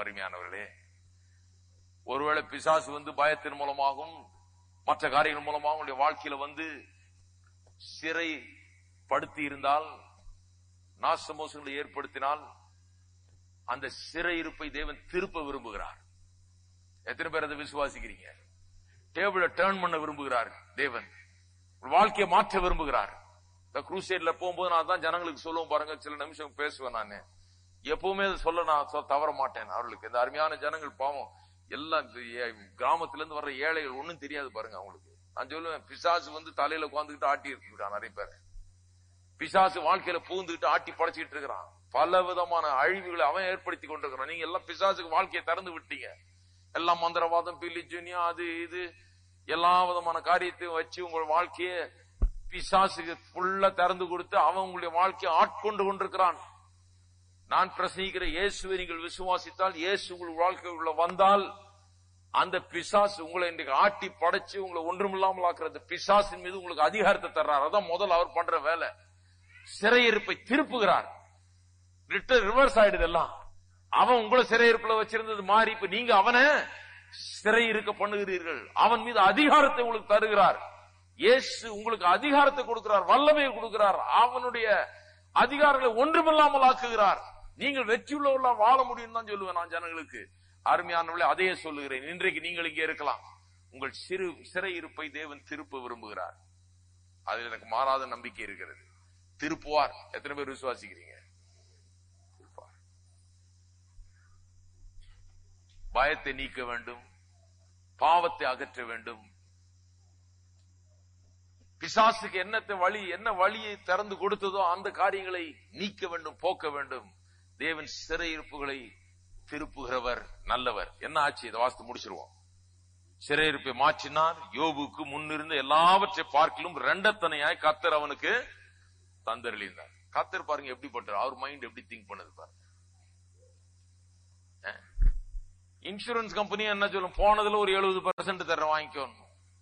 அருமையானவர்களே ஒருவேளை பிசாசு வந்து பயத்தின் மூலமாகவும் மற்ற காரியங்கள் மூலமாக உங்களுடைய வாழ்க்கையில வந்து சிறை படுத்தி இருந்தால் நாசமோசங்களை ஏற்படுத்தினால் அந்த சிறை இருப்பை தேவன் திருப்ப விரும்புகிறார் எத்தனை பேர் அதை விசுவாசிக்கிறீங்க டேபிள டேர்ன் பண்ண விரும்புகிறார் தேவன் உங்கள் வாழ்க்கையை மாற்ற விரும்புகிறார் இந்த குரூசைட்ல போகும்போது நான் தான் ஜனங்களுக்கு சொல்லுவோம் பாருங்க சில நிமிஷம் பேசுவேன் நானு எப்பவுமே அதை சொல்ல நான் சொ- தவற மாட்டேன் அவர்களுக்கு இந்த அருமையான ஜனங்கள் பாவம் எல்லாம் இந்த ஏ- கிராமத்துல இருந்து வர்ற ஏழைகள் ஒண்ணும் தெரியாது பாருங்க அவங்களுக்கு நான் சொல்லுவேன் பிசாசு வந்து தலையில உட்காந்துக்கிட்டு ஆட்டி இருக்கிறான் நிறைய பேர் பிசாசு வாழ்க்கையில பூந்துக்கிட்டு ஆட்டி படைச்சிட்டு இருக்கிறான் பல விதமான அழிவுகளை அவன் ஏற்படுத்தி கொண்டிருக்கிறான் நீங்க எல்லாம் பிசாசுக்கு வாழ்க்கையை திறந்து விட்டீங்க எல்லாம் மந்திரவாதம் பில்லி ஜூனியம் அது இது எல்லா விதமான காரியத்தையும் வச்சு உங்கள் வாழ்க்கையை பிசாசுக்கு ஃபுல்லா திறந்து கொடுத்து அவன் உங்களுடைய வாழ்க்கையை ஆட்கொண்டு கொண்டிருக்கிறான் நான் பிரசங்கிக்கிற இயேசுவை நீங்கள் விசுவாசித்தால் இயேசு உங்கள் வாழ்க்கைக்குள்ள வந்தால் அந்த பிசாசு உங்களை இன்றைக்கு ஆட்டி படைச்சு உங்களை ஒன்றுமில்லாமல் ஆக்குறது பிசாசின் மீது உங்களுக்கு அதிகாரத்தை தர்றார் அதான் முதல்ல அவர் பண்ற வேலை சிறையிருப்பை திருப்புகிறார் ரிவர்ஸ் ஆயிடுது எல்லாம் அவன் உங்களை சிறையிருப்புல வச்சிருந்தது மாறி இப்ப நீங்க அவனை சிறை இருக்க பண்ணுகிறீர்கள் அவன் மீது அதிகாரத்தை உங்களுக்கு தருகிறார் இயேசு உங்களுக்கு அதிகாரத்தை கொடுக்கிறார் வல்லமையை கொடுக்கிறார் அவனுடைய அதிகாரங்களை ஒன்றுமில்லாமல் ஆக்குகிறார் நீங்கள் வெற்றியுள்ளவர்களா வாழ முடியும் தான் சொல்லுவேன் நான் ஜனங்களுக்கு அருமையானவர்களே அதையே சொல்லுகிறேன் இன்றைக்கு நீங்கள் இங்கே இருக்கலாம் உங்கள் சிறு சிறை இருப்பை தேவன் திருப்ப விரும்புகிறார் அதில் எனக்கு மாறாத நம்பிக்கை இருக்கிறது திருப்புவார் எத்தனை பேர் விசுவாசிக்கிறீங்க திருப்புவார் பயத்தை நீக்க வேண்டும் பாவத்தை அகற்ற வேண்டும் பிசாசுக்கு என்னத்தை வழி என்ன வழியை திறந்து கொடுத்ததோ அந்த காரியங்களை நீக்க வேண்டும் போக்க வேண்டும் தேவன் சிறையிருப்புகளை திருப்புகிறவர் நல்லவர் என்ன ஆச்சு இதை வாசித்து முடிச்சிருவோம் சிறையிருப்பை மாற்றினார் யோபுக்கு முன்னிருந்த எல்லாவற்றை பார்க்கிலும் ரெண்டத்தனையாய் கத்தர் அவனுக்கு தந்தரளிந்தார் கத்தர் பாருங்க எப்படிப்பட்டார் அவர் மைண்ட் எப்படி திங்க் பண்ணது பாருங்க இன்சூரன்ஸ் கம்பெனி என்ன சொல்லும் போனதுல ஒரு எழுபது பர்சன்ட் தர்றேன் வாங்கிக்கணும்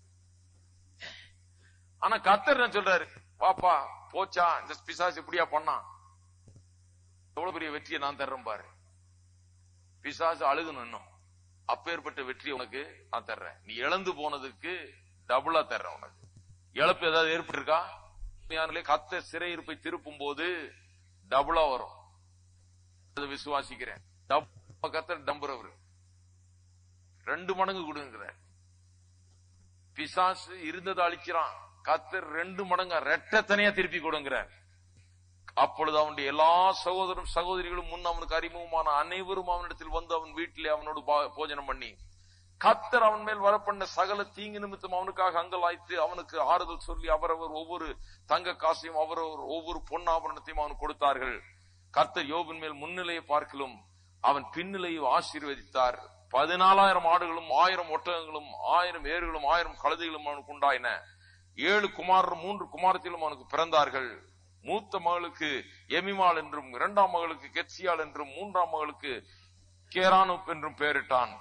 ஆனா கத்தர் என்ன சொல்றாரு பாப்பா போச்சா இந்த பிசாசு இப்படியா பண்ணான் எவ்வளவு பெரிய வெற்றியை நான் தர்றேன் பாரு பிசாசு அழுகணும் இன்னும் அப்பேற்பட்ட வெற்றி உனக்கு நான் தர்றேன் நீ இழந்து போனதுக்கு டபுளா தர்றேன் உனக்கு இழப்பு ஏதாவது ஏற்பட்டிருக்கா உண்மையானலே கத்த சிறையிருப்பை திருப்பும் போது டபுளா வரும் அதை விசுவாசிக்கிறேன் டப் கத்தர் டம்புறவர் ரெண்டு மடங்கு கொடுங்கிறார் பிசாசு இருந்ததை அழிக்கிறான் கத்தர் ரெண்டு மடங்கா ரெட்டத்தனையா திருப்பி கொடுங்கிறார் அப்பொழுது அவனுடைய எல்லா சகோதரரும் சகோதரிகளும் முன் அவனுக்கு அறிமுகமான அனைவரும் அவனிடத்தில் வந்து அவன் வீட்டிலே அவனோடு பா- போஜனம் பண்ணி கத்தர் அவன் மேல் வரப்பண்ண சகல தீங்கு நிமித்தம் அவனுக்காக அங்கலாய்த்து அவனுக்கு ஆறுதல் சொல்லி அவரவர் ஒவ்வொரு தங்க காசையும் அவரவர் ஒவ்வொரு பொன்னாபரணத்தையும் அவனுக்கு கொடுத்தார்கள் கர்த்தர் யோபின் மேல் முன்னிலையை பார்க்கலும் அவன் பின்னிலையை ஆசீர்வதித்தார் பதினாலாயிரம் ஆடுகளும் ஆயிரம் ஒட்டகங்களும் ஆயிரம் ஏறுகளும் ஆயிரம் கழுதைகளும் அவனுக்கு உண்டாயின ஏழு குமாரரும் மூன்று குமாரத்திலும் அவனுக்கு பிறந்தார்கள் மூத்த மகளுக்கு எமிமாள் என்றும் இரண்டாம் மகளுக்கு கெட்சியாள் என்றும் மூன்றாம் மகளுக்கு கேரானுப் என்றும் பெயரிட்டான்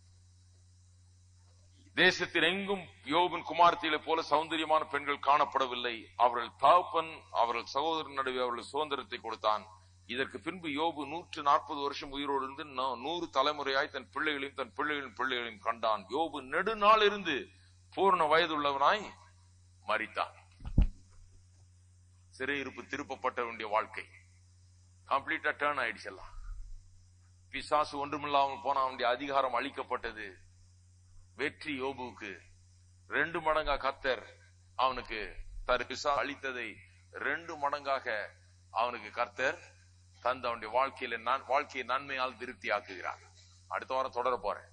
தேசத்தில் எங்கும் யோபின் குமார்த்தியிலே போல சௌந்தரியமான பெண்கள் காணப்படவில்லை அவர்கள் தகப்பன் அவர்கள் சகோதரன் நடுவே அவர்கள் சுதந்திரத்தை கொடுத்தான் இதற்கு பின்பு யோபு நூற்று நாற்பது வருஷம் உயிரோடு இருந்து நூ- நூறு தலைமுறையாய் தன் பிள்ளைகளையும் தன் பிள்ளைகளின் பிள்ளைகளையும் கண்டான் யோபு நெடுநாள் இருந்து பூர்ண வயதுள்ளவனாய் மரித்தான் சிறையிருப்பு திருப்பப்பட்ட வேண்டிய வாழ்க்கை கம்ப்ளீட்டா டேர்ன் ஆயிடுச்சு எல்லாம் பிசாசு ஒன்றுமில்லாமல் போன அவனுடைய அதிகாரம் அளிக்கப்பட்டது வெற்றி யோபுவுக்கு ரெண்டு மடங்கா கத்தர் அவனுக்கு தரு பிசா அளித்ததை ரெண்டு மடங்காக அவனுக்கு கர்த்தர் தந்து அவனுடைய வாழ்க்கையில நான் வாழ்க்கையை நன்மையால் திருப்தி ஆக்குகிறார் அடுத்த வாரம் தொடர போறேன்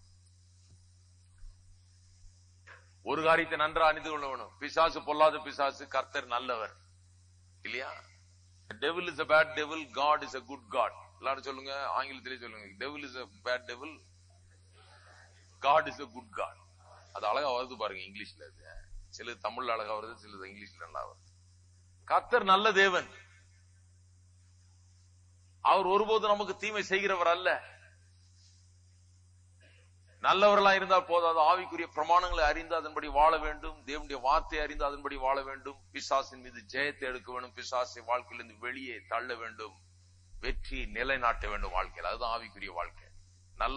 ஒரு காரியத்தை நன்றா அணிந்து கொள்ள வேணும் பிசாசு பொல்லாத பிசாசு கர்த்தர் நல்லவர் இல்லையா devil is a bad devil God is a good God எல்லாரும் சொல்லுங்க ஆங்கிலத்திலே சொல்லுங்க devil is a bad devil God is a good God அது அழகா வருது பாருங்க இங்கிலீஷ்ல அது சிலது தமிழ்ல அழகா வருது சிலது இங்கிலீஷ்ல நல்லா வருது கர்த்தர் நல்ல தேவன் அவர் ஒருபோதும் நமக்கு தீமை செய்கிறவர் அல்ல நல்லவர்களா இருந்தால் போதாது ஆவிக்குரிய பிரமாணங்களை அறிந்து அதன்படி வாழ வேண்டும் தேவனுடைய வார்த்தை அறிந்து அதன்படி வாழ வேண்டும் பிசாசின் மீது ஜெயத்தை எடுக்க வேண்டும் பிசாசை வாழ்க்கையிலிருந்து வெளியே தள்ள வேண்டும் வெற்றி நிலைநாட்ட வேண்டும் வாழ்க்கையில் அதுதான் ஆவிக்குரிய வாழ்க்கை